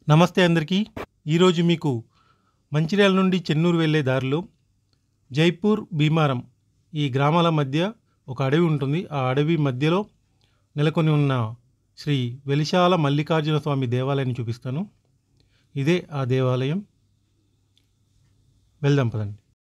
నమస్తే అందరికీ ఈరోజు మీకు మంచిర్యాల నుండి చెన్నూరు వెళ్ళే దారిలో జైపూర్ భీమారం ఈ గ్రామాల మధ్య ఒక అడవి ఉంటుంది ఆ అడవి మధ్యలో నెలకొని ఉన్న శ్రీ వెలిశాల మల్లికార్జున స్వామి దేవాలయాన్ని చూపిస్తాను ఇదే ఆ దేవాలయం వెళ్దాం పదండి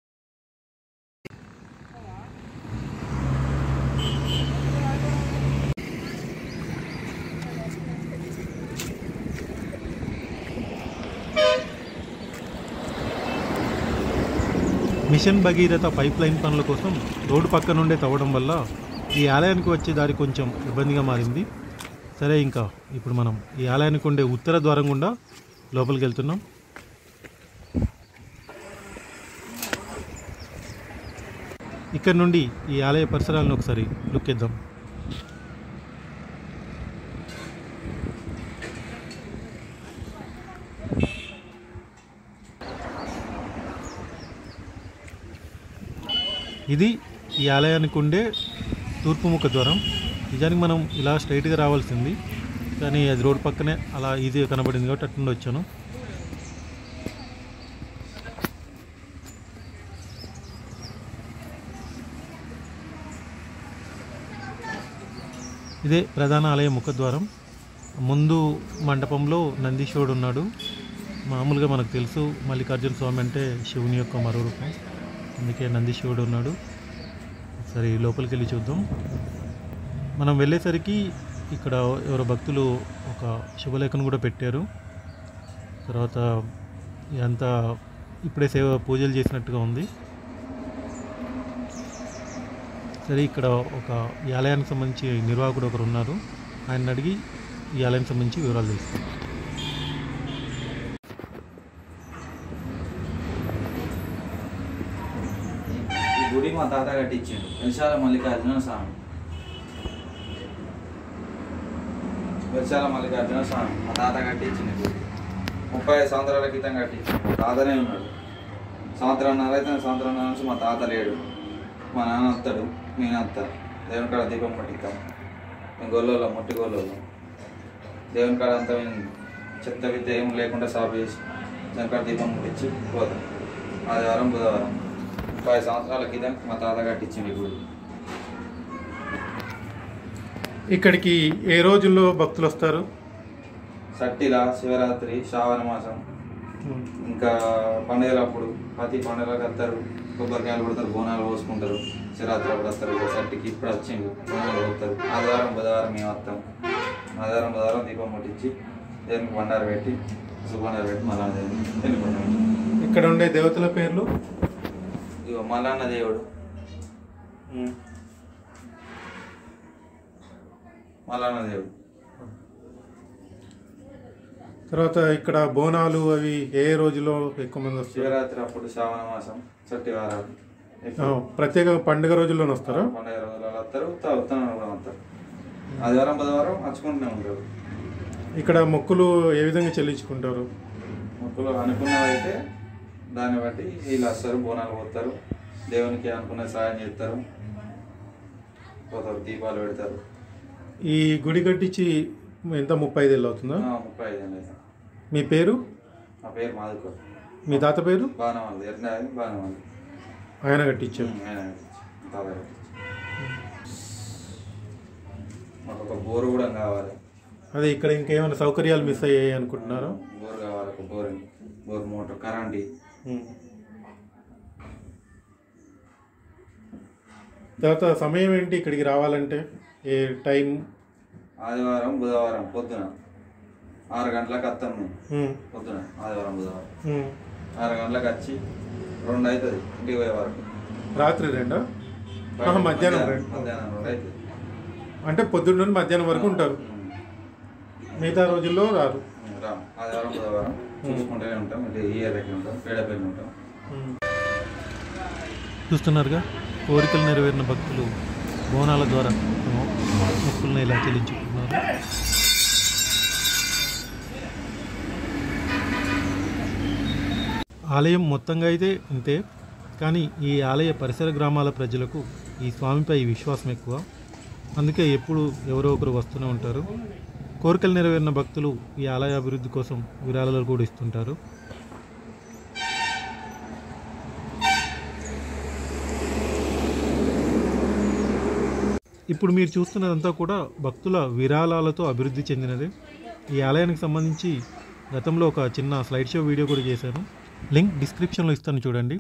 మిషన్ భగీరథ పైప్ లైన్ పనుల కోసం రోడ్డు పక్క నుండే తవ్వడం వల్ల ఈ ఆలయానికి వచ్చే దారి కొంచెం ఇబ్బందిగా మారింది సరే ఇంకా ఇప్పుడు మనం ఈ ఆలయానికి ఉండే ఉత్తర ద్వారం గుండా లోపలికి వెళ్తున్నాం ఇక్కడ నుండి ఈ ఆలయ పరిసరాలను ఒకసారి లుక్ ఇద్దాం ఇది ఈ ఆలయానికి ఉండే తూర్పు ముఖ ద్వారం నిజానికి మనం ఇలా స్ట్రైట్గా రావాల్సింది కానీ అది రోడ్ పక్కనే అలా ఈజీగా కనబడింది కాబట్టి అటు నుండి వచ్చాను ఇదే ప్రధాన ఆలయ ముఖద్వారం ముందు మండపంలో నందీశ్వరుడు ఉన్నాడు మామూలుగా మనకు తెలుసు మల్లికార్జున స్వామి అంటే శివుని యొక్క మరో రూపం అందుకే నందీశ్వరుడు ఉన్నాడు సరే లోపలికి వెళ్ళి చూద్దాం మనం వెళ్ళేసరికి ఇక్కడ ఎవరో భక్తులు ఒక శుభలేఖను కూడా పెట్టారు తర్వాత ఇదంతా ఇప్పుడే సేవ పూజలు చేసినట్టుగా ఉంది సరే ఇక్కడ ఒక ఈ ఆలయానికి సంబంధించి నిర్వాహకుడు ఒకరు ఉన్నారు ఆయన అడిగి ఈ ఆలయానికి సంబంధించి వివరాలు తెలుస్తాం ఈ గుడి మా తాత కట్టించిండు వెలిశాల మల్లికార్జున స్వామి వెలిశాల మల్లికార్జున స్వామి మా తాత కట్టించింది గుడి ముప్పై ఐదు సంవత్సరాల క్రితం కట్టించిండు తాతనే ఉన్నాడు సంవత్సరంన్నర అయితే సంవత్సరంన్నర నుంచి మా తాత లేడు మా నాన్న వస్తాడు నేను వస్తా దేవుని కాడ దీపం పట్టిస్తాం మేము గొల్లోళ్ళం మొట్టి గొల్లోళ్ళం దేవుని కాడ అంతా మేము చెత్త విద్య ఏం లేకుండా సాఫ్ చేసి దాని కాడ దీపం ముట్టించి పోతాం ఆదివారం బుధవారం ముప్పై సంవత్సరాల క్రితం మా తాత కట్టించింది ఈ గుడి ఇక్కడికి ఏ రోజుల్లో భక్తులు వస్తారు సట్టిల శివరాత్రి శ్రావణ మాసం ఇంకా పండుగలప్పుడు ప్రతి పండుగలకు వస్తారు కొబ్బరికాయలు కొడతారు బోనాలు పోసుకుంటారు శివరాత్రి అప్పుడు వస్తారు ఇక సట్టికి ఇప్పుడు వచ్చింది బోనాలు పోతారు ఆదివారం బుధవారం మేము వస్తాం ఆదివారం బుధవారం దీపం ముట్టించి దేవునికి బండారు పెట్టి సుబండారు పెట్టి మళ్ళా వెళ్ళిపోతాం ఇక్కడ ఉండే దేవతల పేర్లు ఇగో మల్లన్న దేవుడు మల్లన్న దేవుడు తర్వాత ఇక్కడ బోనాలు అవి ఏ రోజులో ఎక్కువ మంది వస్తారు శివరాత్రి అప్పుడు శ్రావణ మాసం చట్టి వారాలు ఆ, ప్రత్యేక పండుగ రోజుల్లోనే వస్తారా పండుగ రోజులలో వస్తారు ఉత్తరాలు కూడా వస్తారు ఆదివారం బుధవారం వచ్చుకుంటూనే ఉంటారు ఇక్కడ మొక్కులు ఏ విధంగా చెల్లించుకుంటారు మొక్కులు అనుకున్నదైతే దాన్ని బట్టి వీళ్ళు వస్తారు బోనాలు పోతారు దేవునికి అనుకున్న సాయం చేస్తారు పోతారు దీపాలు పెడతారు ఈ గుడి కట్టించి ఎంత ముప్పై ఐదేళ్ళు అవుతుందా ఆ, ముప్పై ఐదు అండి మీ పేరు నా పేరు మాధుకర్ మీ తాత పేరు బాణవాళ్ళు ఎర్నాది బాణవాళ్ళు ఆయన కట్టించారు ఆయన తాత మాకు ఒక బోరు కూడా కావాలి అదే ఇక్కడ ఇంకేమైనా సౌకర్యాలు మిస్ అయ్యాయి అనుకుంటున్నారా బోర్ కావాలి ఒక బోర్ బోర్ మోటార్ కరెంట్ తర్వాత సమయం ఏంటి ఇక్కడికి రావాలంటే ఏ టైం ఆదివారం బుధవారం పొద్దున ఆరు గంటలకు వస్తాం మేము ఉమ్, పొద్దున ఆదివారం బుధవారం ఉమ్. ఆరు గంటలకు వచ్చి రెండు అవుతుంది ఇంటికి పోయే వరకు రాత్రి రెండా ఆహా, మధ్యాహ్నం రెండు మధ్యాహ్నం రెండు అవుతుంది అంటే పొద్దున్న నుండి మధ్యాహ్నం వరకు ఉంటారు మిగతా రోజుల్లో రారు రామ్ ఆదివారం బుధవారం చూసుకుంటూనే ఉంటాం ఇటు ఇయర్ దగ్గర ఉంటాం పేడపల్లి ఉంటాం చూస్తున్నారుగా కోరికలు నెరవేరిన భక్తులు బోనాల ద్వారా మొక్కులను ఇలా చెల్లించుకుంటున్నారు ఆలయం మొత్తంగా అయితే ఇంతే కానీ ఈ ఆలయ పరిసర గ్రామాల ప్రజలకు ఈ స్వామిపై విశ్వాసం ఎక్కువ అందుకే ఎప్పుడు ఎవరో ఒకరు వస్తూనే ఉంటారు కోరికలు నెరవేరిన భక్తులు ఈ ఆలయ అభివృద్ధి కోసం విరాళాలు కూడా ఇస్తుంటారు ఇప్పుడు మీరు చూస్తున్నదంతా కూడా భక్తుల విరాళాలతో అభివృద్ధి చెందినది ఈ ఆలయానికి సంబంధించి గతంలో ఒక చిన్న స్లైడ్ షో వీడియో కూడా చేశాను లింక్ డిస్క్రిప్షన్లో ఇస్తాను చూడండి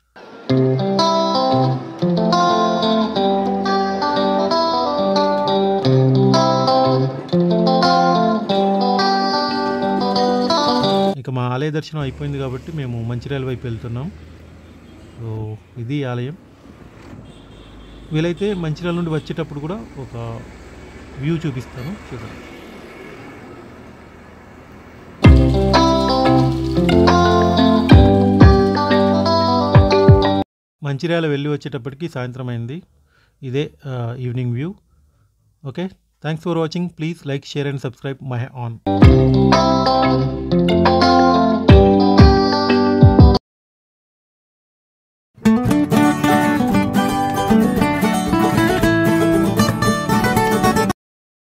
ఇక మా ఆలయ దర్శనం అయిపోయింది కాబట్టి మేము మంచిర్యాల వైపు వెళ్తున్నాం సో ఇది ఆలయం వీలైతే మంచిర్యాల నుండి వచ్చేటప్పుడు కూడా ఒక వ్యూ చూపిస్తాను చూడండి మంచిర్యాల వెళ్ళి వచ్చేటప్పటికి సాయంత్రం అయింది ఇదే evening view okay thanks for watching please like share and subscribe my on